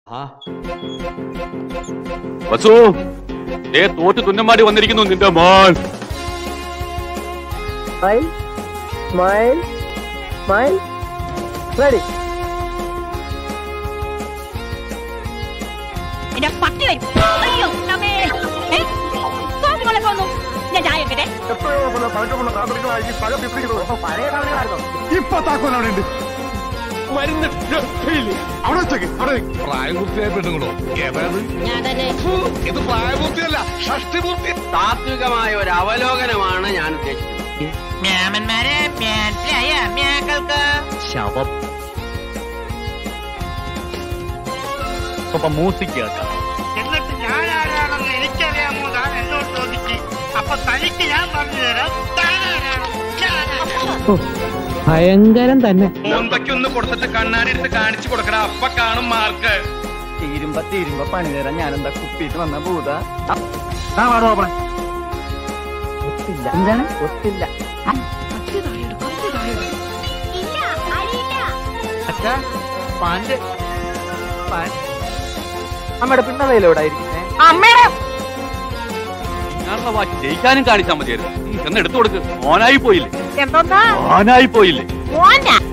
ആ വസു ഏ തോറ്റ് തുന്നമാടി വന്നിരിക്കുന്നു നിന്റെ മോൻ Smile, smile, smile. Ready. എന്റെ പട്ടി വരും അയ്യോ അമ്മേ ഏ, കോപ്പി കൊള്ളെ പോന്നു ഞാൻ ചായ വെക്കട്ടെ ഇപ്പൊ താക്കോൽ അവിടെ ഉണ്ട് മരുന്ന് അവിടെ വെച്ചേക്ക് അവിടെ പ്രായപൂർത്തിയായ പെണ്ണുങ്ങളോ ഏതായത് ഞാൻ തന്നെ ഇത് പ്രായപൂർത്തിയല്ല ഷഷ്ടിപൂർത്തി താത്വികമായ ഒരു അവലോകനമാണ് ഞാൻ ഉദ്ദേശിച്ചത് മ്യാമന്മാരെ മനസ്സിലായ മ്യാക്കൾക്ക് ശവം മ്യൂസിക് കേൾക്കാം എന്നിട്ട് ഞാൻ ആരാണെന്ന് എനിക്കറിയാമോ താൻ എന്നോട് ചോദിച്ചു അപ്പൊ തനിക്ക് ഞാൻ പറഞ്ഞു തരാം താൻ ആരാണ് ഞാനാരാണ്? ഭയങ്കരം തന്നെ ഒന്ന് കൊടുത്തിട്ട് കണ്ണാടി എടുത്ത് കാണിച്ചു കൊടുക്കടാ അപ്പ കാണും മാർക്ക് തീരുമ്പോ തീരുമ്പോ പണി തരാൻ ഞാനെന്താ കുപ്പിയിട്ട് വന്ന ഭൂത ഒത്തില്ല എന്താണ് ഒത്തില്ല ഇല്ല അറിയില്ല അച്ഛാ പാൻറ് പാൻ അമ്മയുടെ പിന്നതയിലൂടെ ഇരിക്കുന്നേ അമ്മയുടെ ഞാനുള്ള വാച്ച് ജയിക്കാനും കാണിച്ചാൽ മതിയായിരുന്നു നീ ചെന്ന് എടുത്തു കൊടുക്ക് മോനായി പോയില്ലേ എന്തോന്നാ മോനായി പോയില്ലേ മോന്റെ